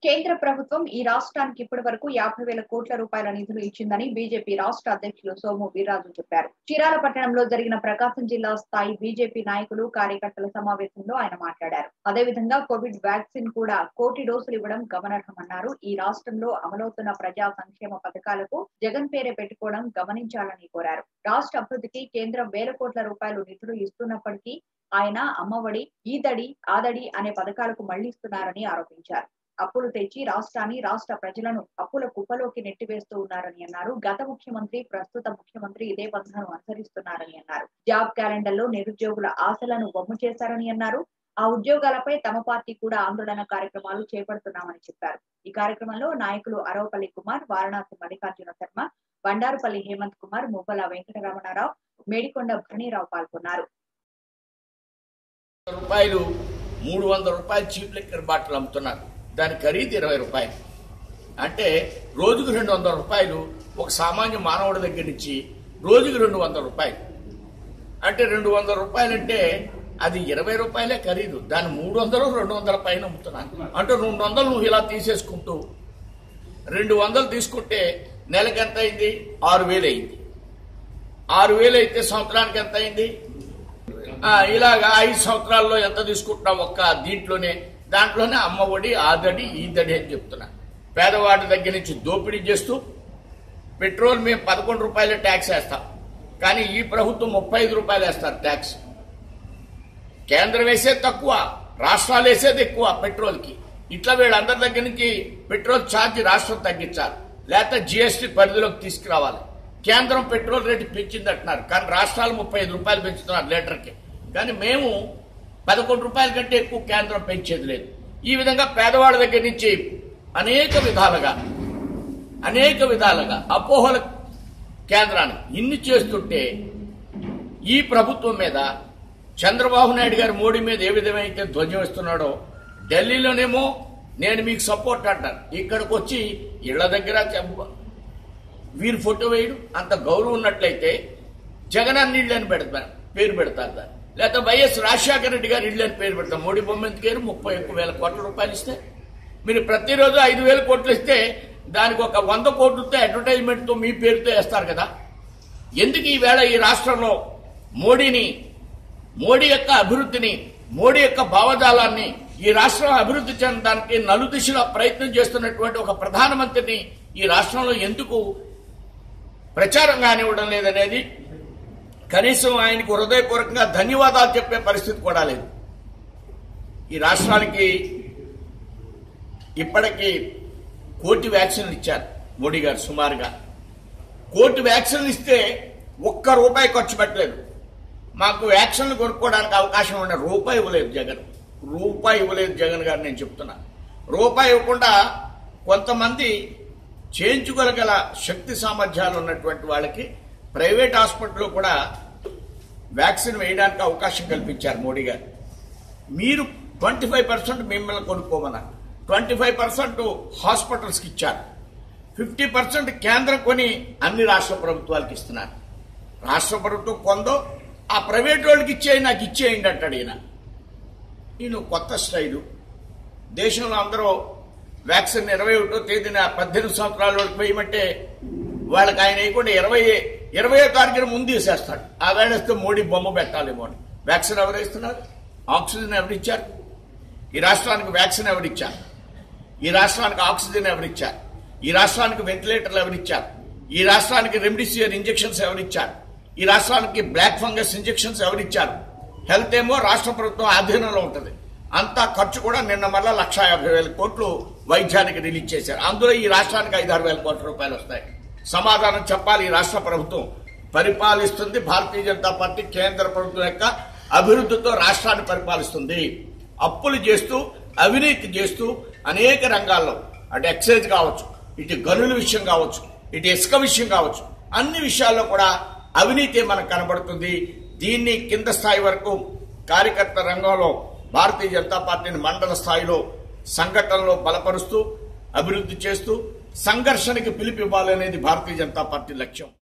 కేంద్ర ప్రభుత్వం ఈ రాష్ట్రానికి ఇప్పటి వరకు యాభై వేల కోట్ల రూపాయల నిధులు ఇచ్చిందని బీజేపీ రాష్ట్ర అధ్యక్షులు సోము వీర్రాజు చెప్పారు చీరాల పట్టణంలో జరిగిన ప్రకాశం జిల్లా స్థాయి బీజేపీ నాయకులు కార్యకర్తల సమావేశంలో ఆయన మాట్లాడారు అదేవిధంగా కోవిడ్ వ్యాక్సిన్ కూడా కోటి డోసులు ఇవ్వడం గమనార్హమన్నారు ఈ రాష్ట్రంలో అమలవుతున్న ప్రజా సంక్షేమ పథకాలకు జగన్ పేరే పెట్టుకోవడం గమనించాలని కోరారు రాష్ట్ర అభివృద్ధికి కేంద్రం వేల కోట్ల రూపాయలు నిధులు ఇస్తున్నప్పటికీ ఆయన అమ్మఒడి ఈదడి ఆదడి అనే పథకాలకు మళ్లిస్తున్నారని ఆరోపించారు అప్పులు తెచ్చి రాష్ట్రాన్ని రాష్ట్ర ప్రజలను అప్పుల కుప్పలోకి నెట్టివేస్తూ ఉన్నారని అన్నారు గత ముఖ్యమంత్రి ప్రస్తుత ముఖ్యమంత్రి ఇదే బంధను అనుసరిస్తున్నారని అన్నారు జాబ్ క్యాలెండర్ లో నిరుద్యోగుల ఆశలను బొమ్ము చేశారని అన్నారు ఆ ఉద్యోగాలపై తమ పార్టీ కూడా ఆందోళన కార్యక్రమాలు చేపడుతున్నామని చెప్పారు ఈ కార్యక్రమంలో నాయకులు అరవపల్లి కుమార్ వారణాసి మల్లికార్జున శర్మ బండారుపల్లి హేమంత్ కుమార్ మువ్వల వెంకటరమణారావు మేడికొండ భరణీరావు పాల్గొన్నారు రూపాయలు మూడు వందల రూపాయలు చీప్ లిక్కర్ బాటిల్ అమ్ముతున్నారు దాని ఖరీదు ఇరవై రూపాయలు అంటే రోజుకు రెండు వందల రూపాయలు ఒక సామాన్య మానవుడి దగ్గర నుంచి రోజుకు రెండు వందల రూపాయలు అంటే రెండు వందల రూపాయలు అంటే అది ఇరవై రూపాయలే ఖరీదు దాని మూడు వందలు రెండు వందల పైన అమ్ముతున్నాను అంటే రెండు వందలు నువ్వు ఇలా తీసేసుకుంటూ రెండు వందలు తీసుకుంటే నెలకి ఎంత అయింది ఆరు వేలు అయింది ఆరు వేలు అయితే సంవత్సరానికి ఎంత అయింది ఆ, ఇలాగా ఐదు సంవత్సరాల్లో ఎంత తీసుకుంటున్నాం ఒక్క దీంట్లోనే దాంట్లోనే అమ్మఒడి ఆదడి ఈదడి అని చెప్తున్నా పేదవాడి దగ్గర నుంచి దోపిడీ చేస్తూ పెట్రోల్ మేము పదకొండు రూపాయల ట్యాక్స్ వేస్తాం కానీ ఈ ప్రభుత్వం ముప్పై ఐదు రూపాయలు వేస్తారు ట్యాక్స్ కేంద్రం వేసేది తక్కువ రాష్ట్రాలు వేసేది ఎక్కువ పెట్రోల్కి ఇట్లా వీళ్ళందరి దగ్గర నుంచి పెట్రోల్ ఛార్జ్ రాష్ట్రం తగ్గించాలి లేకపోతే జీఎస్టీ పరిధిలోకి తీసుకురావాలి కేంద్రం పెట్రోల్ రేటు పెంచింది అంటున్నారు కానీ రాష్ట్రాలు ముప్పై ఐదు రూపాయలు పెంచుతున్నారు లీటర్కి కానీ మేము పదకొండు రూపాయల కంటే ఎక్కువ కేంద్రం పెంచేది లేదు ఈ విధంగా పేదవాళ్ళ దగ్గర నుంచి అనేక విధాలుగా అనేక విధాలుగా అపోహల కేంద్రాన్ని ఇన్ని చేస్తుంటే ఈ ప్రభుత్వం మీద చంద్రబాబు నాయుడు గారు మోడీ మీద ఏ విధమైతే ధ్వజం ఇస్తున్నాడో ఢిల్లీలోనేమో నేను మీకు సపోర్ట్ అంటాను ఇక్కడికి వచ్చి ఇళ్ల దగ్గర చెంప- వీరి ఫోటో వేయడం అంత గౌరవం ఉన్నట్లయితే జగన్ అన్ని ఇళ్ళు అని పెడతారు పేరు పెడతారు దాన్ని లేకపోతే వైఎస్ రాజశేఖర రెడ్డి గారు ఇళ్ళు అని పేరు పెడతారు మోడీ బొమ్మ ఎందుకు ముప్పై ఒక్క వేల కోట్ల రూపాయలు ఇస్తే మీరు ప్రతిరోజు ఐదు వేల కోట్లు ఇస్తే దానికి ఒక వంద కోట్లతో అడ్వర్టైజ్మెంట్తో మీ పేరుతో వేస్తారు కదా ఎందుకు ఈవేళ ఈ రాష్ట్రంలో మోడీని మోడీ యొక్క అభివృద్ధిని మోడీ యొక్క భావజాలాన్ని ఈ రాష్ట్రం అభివృద్ధి చెందడానికి నలుదిశలో ప్రయత్నం చేస్తున్నటువంటి ఒక ప్రధానమంత్రిని ఈ రాష్ట్రంలో ఎందుకు ప్రచారం కానివ్వడం లేదనేది కనీసం ఆయనకు హృదయపూర్వకంగా ధన్యవాదాలు చెప్పే పరిస్థితి కూడా లేదు ఈ రాష్ట్రానికి ఇప్పటికీ కోటి వ్యాక్సిన్లు ఇచ్చారు మోడీ గారు సుమారుగా కోటి వ్యాక్సిన్లు ఇస్తే ఒక్క రూపాయి ఖర్చు పెట్టలేదు మాకు వ్యాక్సిన్లు కొనుక్కోవడానికి అవకాశం ఉండే రూపాయి ఇవ్వలేదు జగన్ రూపాయి ఇవ్వలేదు జగన్ గారు నేను చెప్తున్నా రూపాయి ఇవ్వకుండా కొంతమంది చేయించుకోగల శక్తి సామర్థ్యాలు ఉన్నటువంటి వాళ్ళకి ప్రైవేట్ హాస్పిటల్లో కూడా వ్యాక్సిన్ వేయడానికి అవకాశం కల్పించారు మోడీ గారు మీరు ట్వంటీ ఫైవ్ పర్సెంట్ మిమ్మల్ని కొనుక్కోమన్నారు ట్వంటీ ఫైవ్ పర్సెంట్ హాస్పిటల్స్కి ఇచ్చారు ఫిఫ్టీ పర్సెంట్ కేంద్రం కొని అన్ని రాష్ట్ర ప్రభుత్వాలకు ఇస్తున్నారు రాష్ట్ర ప్రభుత్వం కొందో ఆ ప్రైవేట్ వాళ్ళకి ఇచ్చేయి నాకు ఇచ్చేయండి అంటాడు ఈయన ఈయన కొత్త స్టైలు దేశంలో అందరూ వ్యాక్సిన్ ఇరవై ఒకటో తేదీన పద్దెనిమిది సంవత్సరాల వాళ్ళకి వేయమంటే వాళ్ళకి ఆయన వేయకుండా ఇరవై ఇరవై తారీఖున ముందు వేసేస్తాడు ఆ వేళేస్తే మోడీ బొమ్మ పెట్టాలేమో అని వ్యాక్సిన్ ఎవరు ఇస్తున్నారు ఆక్సిజన్ ఎవరిచ్చారు ఈ రాష్ట్రానికి వ్యాక్సిన్ ఎవరిచ్చారు ఈ రాష్ట్రానికి ఆక్సిజన్ ఎవరిచ్చారు ఈ రాష్ట్రానికి వెంటిలేటర్లు ఎవరిచ్చారు ఈ రాష్ట్రానికి రెమ్డెసివిర్ ఇంజెక్షన్స్ ఎవరిచ్చారు ఈ రాష్ట్రానికి బ్లాక్ ఫంగస్ ఇంజెక్షన్స్ ఎవరిచ్చారు హెల్త్ ఏమో రాష్ట్ర ప్రభుత్వం ఆధీనంలో ఉంటుంది అంతా ఖర్చు కూడా నిన్న మళ్ళా లక్ష యాభై వేల కోట్లు వైద్యానికి రిలీజ్ చేశారు అందులో ఈ రాష్ట్రానికి ఐదు ఆరు వేల కోట్ల రూపాయలు వస్తాయి సమాధానం చెప్పాలి ఈ రాష్ట్ర ప్రభుత్వం పరిపాలిస్తుంది భారతీయ జనతా పార్టీ కేంద్ర ప్రభుత్వం యొక్క అభివృద్ధితో రాష్ట్రాన్ని పరిపాలిస్తుంది అప్పులు చేస్తూ అవినీతి చేస్తూ అనేక రంగాల్లో అటు ఎక్సైజ్ కావచ్చు ఇటు గనుల విషయం కావచ్చు ఇటు ఇసుక విషయం కావచ్చు అన్ని విషయాల్లో కూడా అవినీతి మనకు కనబడుతుంది దీన్ని కింద స్థాయి వరకు కార్యకర్త రంగంలో భారతీయ జనతా పార్టీని మండల స్థాయిలో సంఘటనలో బలపరుస్తూ అభివృద్ధి చేస్తూ సంఘర్షణకి పిలిపివ్వాలనేది భారతీయ జనతా పార్టీ లక్ష్యం